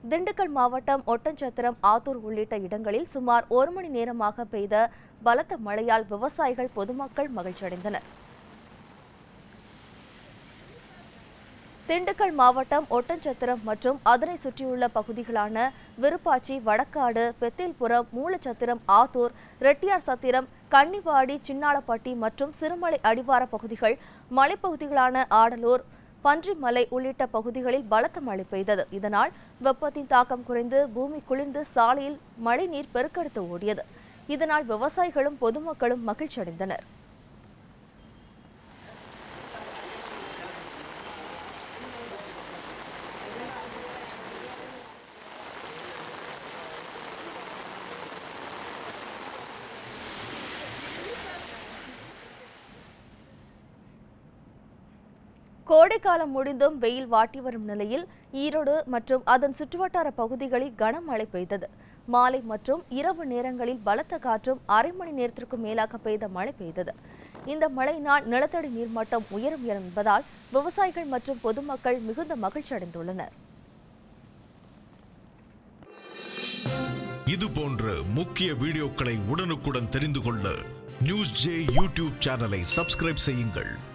திண்டுக்கல் மாவட்டம் ஒட்டன்சத்திரம் ஆத்தூர் உள்ளிட்ட இடங்களில் சுமார் ஒரு மணி நேரமாக பெய்த பலத்த மழையால் விவசாயிகள் பொதுமக்கள் மகிழ்ச்சியடைந்தனர் திண்டுக்கல் மாவட்டம் ஒட்டன்சத்திரம் மற்றும் அதனை சுற்றியுள்ள பகுதிகளான விருப்பாச்சி வடக்காடு பெத்தில்புரம் மூலச்சத்திரம் ஆத்தூர் ரெட்டியார் சத்திரம் கன்னிவாடி சின்னாளப்பட்டி மற்றும் சிறுமலை அடிவார பகுதிகள் மலைப்பகுதிகளான ஆடலூர் பன்றிமலை உள்ளிட்ட பகுதிகளில் பலத்த மழை பெய்தது இதனால் வெப்பத்தின் தாக்கம் குறைந்து பூமி குளிர்ந்து சாலையில் மழைநீர் பெருக்கெடுத்து ஓடியது இதனால் விவசாயிகளும் பொதுமக்களும் மகிழ்ச்சியடைந்தனர் கோடைக்காலம் முடிந்தும் வெயில் வாட்டி வரும் நிலையில் ஈரோடு மற்றும் அதன் சுற்றுவட்டார பகுதிகளில் கனமழை பெய்தது மாலை மற்றும் இரவு நேரங்களில் பலத்த காற்றும் அரை மணி நேரத்திற்கும் மேலாக பெய்த மழை பெய்தது இந்த மழையினால் நிலத்தடி நீர்மட்டம் உயரும் என்பதால் விவசாயிகள் மற்றும் பொதுமக்கள் மிகுந்த மகிழ்ச்சி அடைந்துள்ளனர் இது போன்ற முக்கிய வீடியோக்களை உடனுக்குடன் தெரிந்து கொள்ள நியூஸ் ஜே யூடியூப் சேனலை சப்ஸ்கிரைப் செய்யுங்கள்